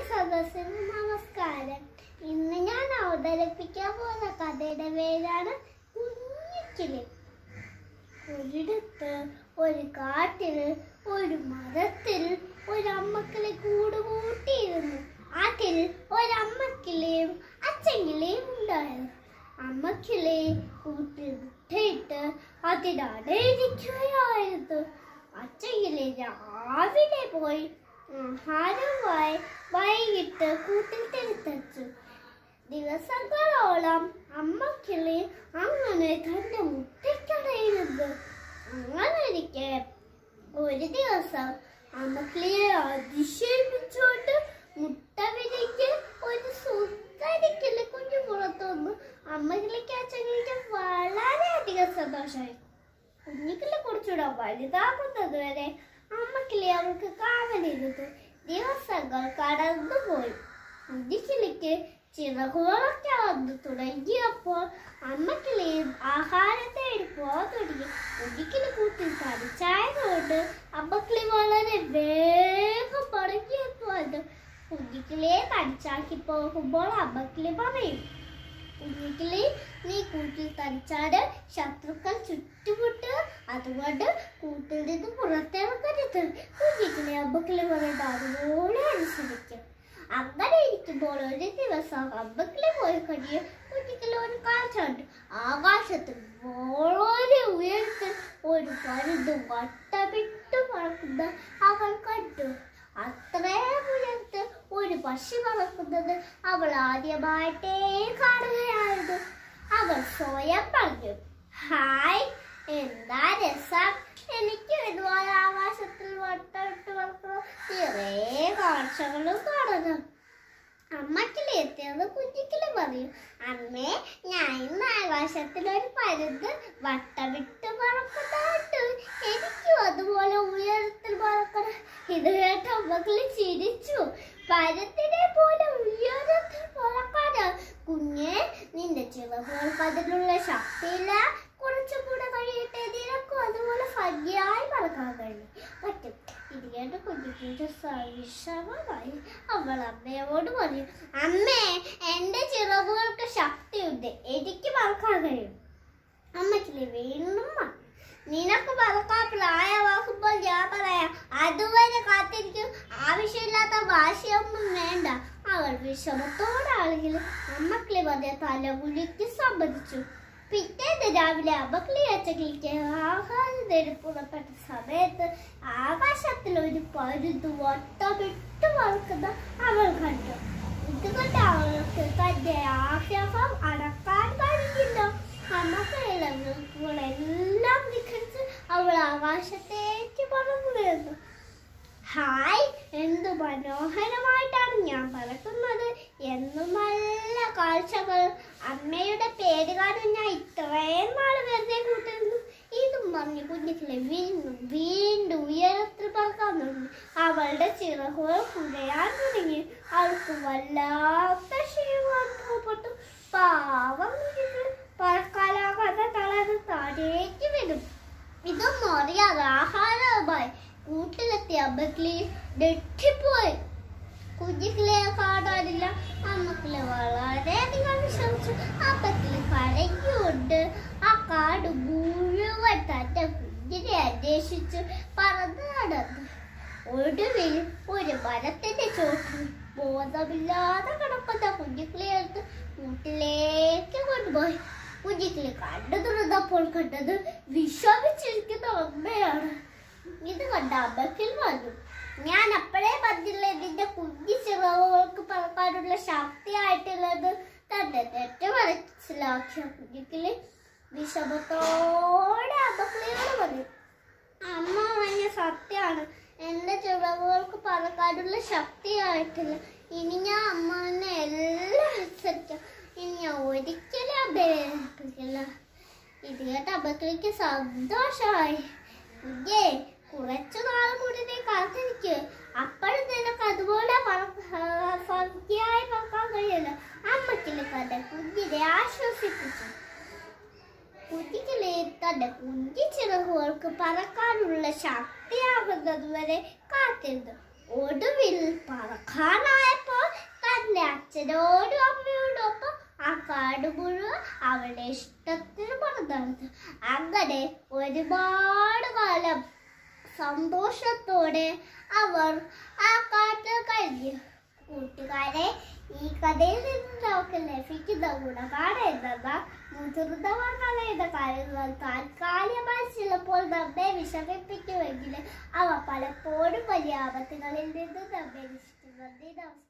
സദസ്സിന് നമസ്കാരം ഇന്ന് ഞാൻ അവതരിപ്പിക്കാൻ പോകുന്ന കഥയുടെ പേരാണ് കുഞ്ഞിക്കിളി ഒരിടത്ത് ഒരു കാട്ടിൽ ഒരു മരത്തിൽ ഒരമ്മക്കിളി കൂടുകൂട്ടിയിരുന്നു അതിൽ ഒരമ്മക്കിളിയും അച്ഛങ്കിളിയും ഉണ്ടായിരുന്നു അമ്മക്കിളി കൂട്ടിൽ മുട്ടയിട്ട് അതിനടയിരിക്കുകയായിരുന്നു അച്ഛങ്കിളി രാവിലെ പോയി ആഹാരമായി വൈകിട്ട് കൂട്ടിൽ തിരിച്ചു ദിവസങ്ങളോളം അമ്മക്കിളി അങ്ങനെ തന്റെ മുട്ടയ്ക്കടയിരുന്നത് അങ്ങനെ ഇരിക്കെ ഒരു ദിവസം അമ്മക്കിളിയെ അതിശയിപ്പിച്ചുകൊണ്ട് മുട്ട വിരിക്ക് ഒരു സുന്ദരിക്കിളി കുഞ്ഞു പുറത്തു വന്നു അമ്മക്കിളിക്ക് അച്ഛനിക്ക് വളരെയധികം സന്തോഷമായി കുഞ്ഞിക്കിളി കുറച്ചുകൂടെ വലുതാകുന്നത് വരെ അമ്മക്കിളി അവൾക്ക് കാവലിരുന്നു ദിവസങ്ങൾ കടന്നുപോയി കുഞ്ഞിക്കിളിക്ക് ചിറകുകളൊക്കെ വന്നു തുടങ്ങിയപ്പോൾ അമ്മക്കിളിയും ആഹാരം തേടി പോകാൻ തുടങ്ങി കുഞ്ഞിക്കിളി കൂട്ടിൽ തടിച്ചായതുകൊണ്ട് അമ്മക്കിളി വളരെ വേഗം മടങ്ങിയെത്തുമല്ലോ കുഞ്ഞിക്കിളിയെ തടിച്ചാക്കി പോകുമ്പോൾ അമ്മക്കിളി പറയും കുഞ്ഞിക്കിളി നീ കൂട്ടിൽ തനിച്ചാട് ശത്രുക്കൾ ചുറ്റുമുട്ട് അതുകൊണ്ട് കൂട്ടിൽ നിന്ന് പുറത്തിറങ്ങരുത് കുഞ്ഞിക്കിളി അമ്മക്കിളി പറയുന്നത് അതുപോലെ അനുസരിക്കും അങ്ങനെ ഇരിക്കുമ്പോൾ ഒരു ദിവസം അമ്മക്കിളി പോയി കഴിഞ്ഞ് കുഞ്ഞിക്കിളി ഒരു കാഴ്ച കണ്ടു ആകാശത്തിൽ വളരെ ഉയരത്തിൽ ഒരു പരുന്ത് വട്ടമിട്ട് പറക്കുന്ന അവൾ കണ്ടു അത്രയും ഉയരത്തിൽ ഒരു പക്ഷി പറക്കുന്നത് അവൾ ആദ്യമായിട്ടേ കാണുകയായിരുന്നു അവൾ സ്വയം പറഞ്ഞു ഹായ് എന്താ രസം എനിക്ക് ഇതുപോലെ ആകാശത്തിൽ വട്ടമിട്ട് പറക്കണം നിറയെ കാഴ്ചകളും കാണണം അമ്മക്കിളി എത്തിയത് കുഞ്ഞിക്കിളി പറയും അമ്മേ ഞാൻ ഇന്ന് ആകാശത്തിൽ ഒരു പരുന്ത് വട്ടമിട്ട് പറക്കുന്നതായിട്ട് എനിക്കും അതുപോലെ ഉയരത്തിൽ പറക്കണം ഇത് കേട്ട് അമ്മക്കിളി ചിരിച്ചു പരുന്തിനെ പോലെ ഉയരത്തിൽ പറക്കാന് കുഞ്ഞെ നിന്റെ ചിറകുകൾക്ക് അതിനുള്ള ശക്തിയില്ല കുറച്ചും കൂടെ കഴിയട്ടെ നിനക്കും അതുപോലെ ഭംഗിയായി പറക്കാൻ കഴിയും പറ്റും ഇത് കേട്ട് കുഞ്ഞിക്കുഞ്ഞ് വിഷമമായി അവൾ അമ്മയോട് പറയും അമ്മേ എന്റെ ചിറകുകൾക്ക് ശക്തിയുണ്ട് എനിക്ക് പറക്കാൻ കഴിയും അമ്മക്കില്ലേ വീണ്ടും പറഞ്ഞു നിനക്ക് പറക്കാൻ പ്രായമാകുമ്പോൾ ഞാൻ പറയാം അതുവരെ കാത്തിരിക്കും ആവശ്യമില്ലാത്ത വാശിയൊന്നും വേണ്ട അവൾ വിഷമത്തോടാണെങ്കിൽ അമ്മക്കിളി പറഞ്ഞ തലകുലിക്ക് സമ്മതിച്ചു പിറ്റേന്ന് രാവിലെ അമ്മക്കിളി അച്ചക്കിളിക്ക് ആഹാരം തേടി പുറപ്പെട്ട സമയത്ത് ആകാശത്തിൽ ഒരു പരുന്ത് വട്ടമിട്ട് പറക്കുന്ന അവൾ കണ്ടു ഇതുകൊണ്ട് അവൾക്ക് തന്റെ ആഗ്രഹം അടക്കാൻ കഴിഞ്ഞില്ല അമ്മക്കെല്ലാം വിഘടിച്ച് അവൾ ആകാശത്തേക്ക് പറന്നു വരുന്നു ഹായ് എന്തു മനോഹരമായിട്ടാണ് ഞാൻ പറക്കുന്നത് എന്നും നല്ല കാഴ്ചകൾ അമ്മയുടെ പേര് കാരണം ഞാൻ ഇത്രയും നാൾ വെറുതെ കൂട്ടിരുന്നു ഇതും പറഞ്ഞു കുഞ്ഞിക്കിളെ വീണ്ടും വീണ്ടും ഉയരത്തിൽ പറക്കാൻ തുടങ്ങി അവളുടെ ചിറകുകൾ കുഴയാൻ തുടങ്ങി അവൾക്ക് വല്ലാത്ത ക്ഷീണം അനുഭവപ്പെട്ടു പാവം കുഞ്ഞിക്കിളി പറക്കാലാകാതെ തളർന്ന് താഴേക്ക് വരും ഇതൊന്നും അറിയാതെ ആഹാരമായി കൂട്ടിലെത്തിയ അമ്മക്കിളി ഞെട്ടിപ്പോയി കുഞ്ഞിക്കിളിയെ കാണാനില്ല അമ്മക്കിളി വളരെയധികം വിഷമിച്ചു അമ്മക്കിളി കരഞ്ഞുകൊണ്ട് ആ കാട് മുഴുവൻ തന്റെ കുഞ്ഞിനെ അന്വേഷിച്ച് പറന്നു നടന്നു ഒടുവിൽ ഒരു മരത്തിന്റെ ചോട്ടിൽ ബോധമില്ലാതെ കിടക്കുന്ന കുഞ്ഞിക്കിളിയെ എടുത്ത് കൂട്ടിലേക്ക് കൊണ്ടുപോയി കുഞ്ഞിക്കിളി കണ്ടു തുറന്നപ്പോൾ കണ്ടത് വിഷമിച്ചിരിക്കുന്ന അമ്മയാണ് ഇത് കണ്ട അമ്മക്കിൽ വന്നു ഞാൻ അപ്പോഴേ പറഞ്ഞില്ല നിന്റെ കുഞ്ഞി ചിറവുകൾക്ക് പറക്കാനുള്ള ശക്തിയായിട്ടുള്ളത് തന്നെ തെറ്റ് മനസ്സിലാക്കിയ കുഞ്ഞിക്കിളി വിഷമത്തോടെ അമ്മക്കിളിയോട് പറഞ്ഞു അമ്മ പറഞ്ഞ സത്യമാണ് എന്റെ ചിറകുകൾക്ക് പറക്കാനുള്ള ശക്തിയായിട്ടില്ല ഇനി ഞാൻ അമ്മനെ എല്ലാം അനുസരിക്കാം ഇനി ഞാൻ ഒരിക്കലും അഭ്യർത്ഥിക്കില്ല ഇത് കേട്ട് അബക്കിളിക്ക് സന്തോഷമായി ഇല്ലേ കുറച്ചു നാൾ കൂടി നീ കാത്തിരിക്ക് അപ്പോഴും നിനക്ക് അതുപോലെ ഭംഗിയായി പറക്കാൻ കഴിയില്ല അമ്മക്കിളി തന്റെ കുഞ്ഞിനെ ആശ്വസിപ്പിച്ചു കുഞ്ഞിക്കിളി തന്റെ കുഞ്ഞി ചിറകുകൾക്ക് പറക്കാനുള്ള ശക്തിയാകുന്നത് വരെ കാത്തിരുന്നു ഒടുവിൽ പറക്കാനായപ്പോൾ അച്ഛനോടും അമ്മയോടും ഒപ്പം ആ കാട് മുഴുവൻ അവളുടെ ഇഷ്ടത്തിന് പറഞ്ഞത് അങ്ങനെ ഒരുപാട് കാലം സന്തോഷത്തോടെ അവർ ആ കാട്ടിൽ കഴിഞ്ഞു കൂട്ടുകാരെ ഈ കഥയിൽ നിന്ന് നമുക്ക് ലഭിക്കുന്ന ഗുണപാഠം എന്തെന്നാൽ മുതിർന്നവർ പറയുന്ന കാര്യങ്ങൾ താൽക്കാലികമായി ചിലപ്പോൾ നമ്മെ വിഷമിപ്പിക്കുമെങ്കിലും അവ പലപ്പോഴും വലിയ ആപത്തുകളിൽ നിന്ന് നമ്മെ രക്ഷിക്കും നന്ദി നമസ്കാരം